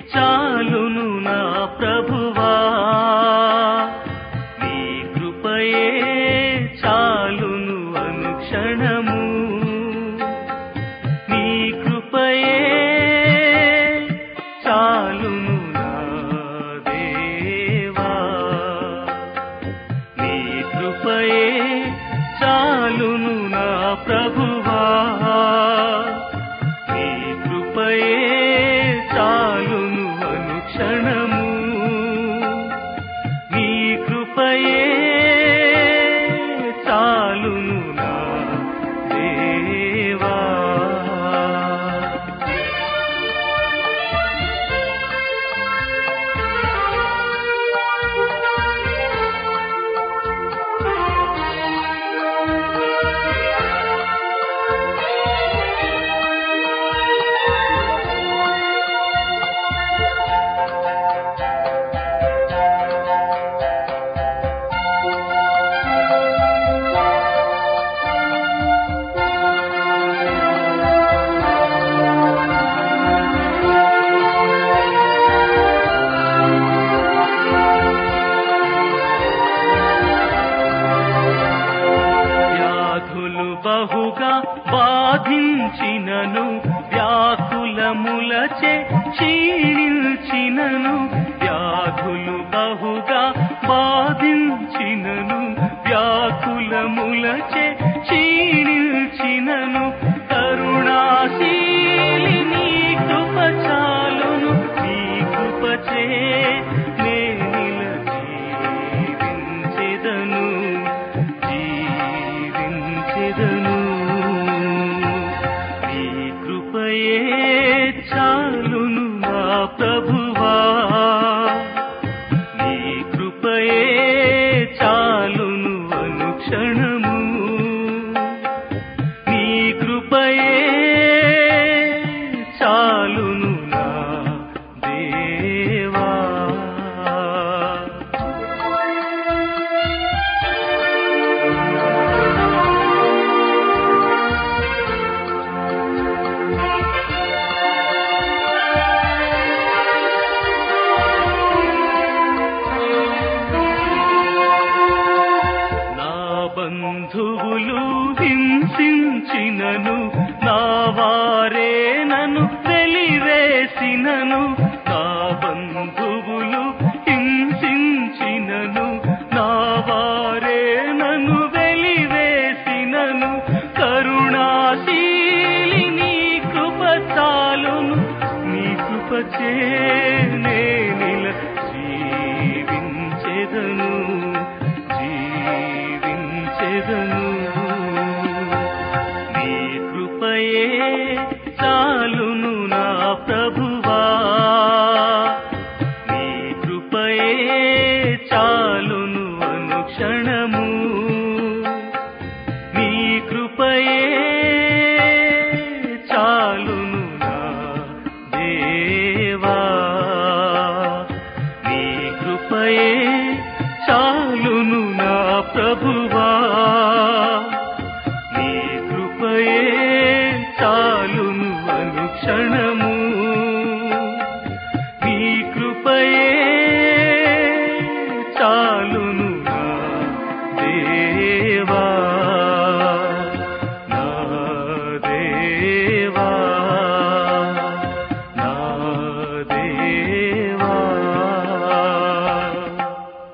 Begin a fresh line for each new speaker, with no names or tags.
చాలును నా ప్రభువా నీ కృపయే చాలును అనుక్షణము నీ కృపయే చాలును నా దేవా నీ కృపయే చాలును నా ప్రభువా నీ కృపయే చాలును అనుక్షణము నీ కృపయే చాలును నా దేవా వ్యాధులు బహుగా బాధించినను వ్యాకులములచే క్షీణించినను వ్యాధులు బహుగా బాధించినను వ్యాకులములచే క్షీణించినను కరుణాశీలి నీ కృప చాలును నీ కృపచే నేనిల జీవించెదను జీవించెదను నీ కృపయే చాలును నా ప్రభువా నీ కృపయే చాలును అనుక్షణము నీ కృపయే చాలును నా దేవా నా బంధువులు హింసించినను నా వారే నన్ను వెలివేసినను నా బంధువులు హింసించినను నా వారే నన్ను వెలివేసినను కరుణాశీలి నీ కృప చాలును నీ కృపచే నే